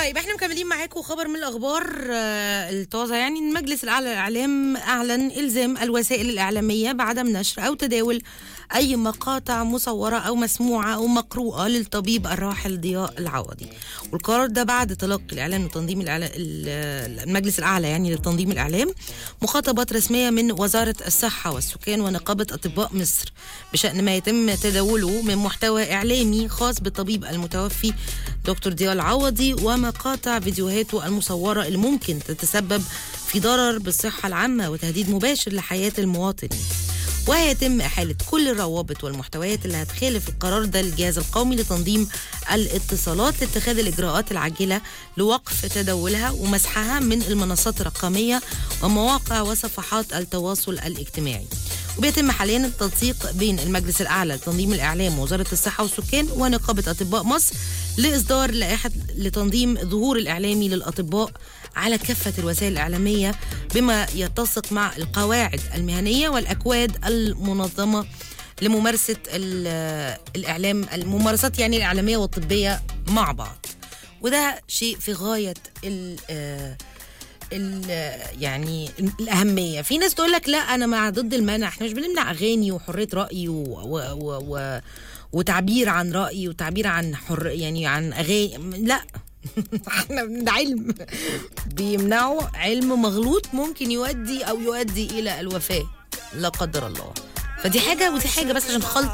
طيب احنا مكملين معاكم خبر من الاخبار آه، الطازه يعني إن المجلس الاعلى للاعلام اعلن الزام الوسائل الاعلاميه بعدم نشر او تداول اي مقاطع مصوره او مسموعه او مقروءه للطبيب الراحل ضياء العوضي والقرار ده بعد تلقي الاعلان وتنظيم الإعلا- ال- المجلس الاعلى يعني لتنظيم الاعلام مخاطبات رسميه من وزاره الصحه والسكان ونقابه اطباء مصر بشان ما يتم تداوله من محتوى اعلامي خاص بالطبيب المتوفي دكتور ضياء العوضي ومقاطع فيديوهاته المصوره اللي ممكن تتسبب في ضرر بالصحه العامه وتهديد مباشر لحياه المواطنين وهيتم إحالة كل الروابط والمحتويات اللي هتخالف القرار ده للجهاز القومي لتنظيم الاتصالات لاتخاذ الإجراءات العاجلة لوقف تداولها ومسحها من المنصات الرقمية ومواقع وصفحات التواصل الاجتماعي وبيتم حاليا التنسيق بين المجلس الأعلى لتنظيم الإعلام ووزارة الصحة والسكان ونقابة أطباء مصر لإصدار لائحة لتنظيم ظهور الإعلامي للأطباء على كافة الوسائل الإعلامية بما يتسق مع القواعد المهنية والأكواد المنظمة لممارسة ال- الإعلام الممارسات يعني الإعلامية والطبية مع بعض وده شيء في غاية ال آه، ال يعني الأهمية في ناس تقول لك لا أنا مع ضد المنع احنا مش بنمنع أغاني وحرية رأي و, و, و, و وتعبير عن رأي وتعبير عن حر يعني عن أغاني لا احنا ده علم بيمنعوا علم مغلوط ممكن يؤدي او يؤدي الى الوفاه لا قدر الله فدي حاجه ودي حاجه بس عشان خلط